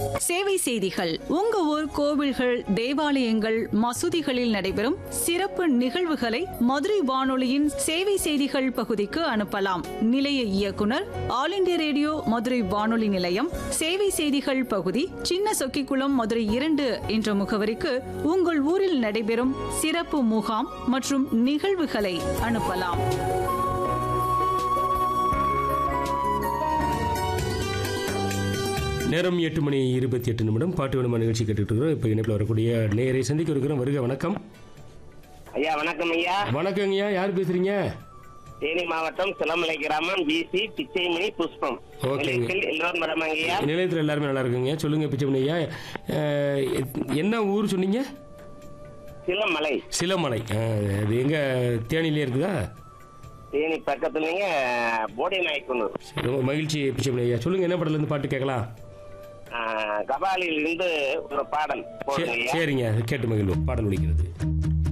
சேவை செய்திகள் உங்க ஊர் கோவில்கள் தேவாலயங்கள் மசூதிகளில் நடைபெறும் சிறப்பு நிகழ்வுகளை மதுரை வானொலியின் சேவை செய்திகள் பகுதிக்கு அனுப்பலாம் நிலைய இயக்குனர் ஆல் இண்டியா ரேடியோ மதுரை வானொலி நிலையம் சேவை செய்திகள் பகுதி சின்ன சொக்கிக்குளம் மதுரை இரண்டு என்ற முகவரிக்கு உங்கள் ஊரில் நடைபெறும் சிறப்பு முகாம் மற்றும் நிகழ்வுகளை அனுப்பலாம் நேரம் எட்டு மணி இருபத்தி எட்டு நிமிடம் பாட்டு வேணுமா நிகழ்ச்சி கேட்டுட்டு இருக்கிறோம் இப்போ இணைப்பில் வரக்கூடிய நேரை சந்திக்க இருக்கிறோம் வருக வணக்கம் ஐயா வணக்கம் ஐயா வணக்கங்கய்யா யார் பேசுறீங்க தேனி மாவட்டம் சிலமலை கிராமம் பிசி பிச்சைமணி புஷ்பம் ஓகேங்க. நிலையத்தில் எல்லோரும் வரமாங்க ஐயா நிலையத்தில் எல்லாருமே நல்லா இருக்குங்க சொல்லுங்க பிச்சைமணியா என்ன ஊர் சொன்னீங்க சிலமலை சிலமலை அஹ், அது எங்க தேனிலே இருக்குதா தேனி பக்கத்துலங்க போடி நாயக்குன்னூர் சரி, ரொம்ப மகிழ்ச்சி பிச்சைமணி ஐயா சொல்லுங்க என்ன படத்துல இருந்து பாட்டு கேட்கலாம் கபாலில் இருந்து ஒரு பாடல் போடுங்க சரி, ஐயா சரிங்க கேட்டு மகிழ்வோம் பாடல் ஒழிக்கிறது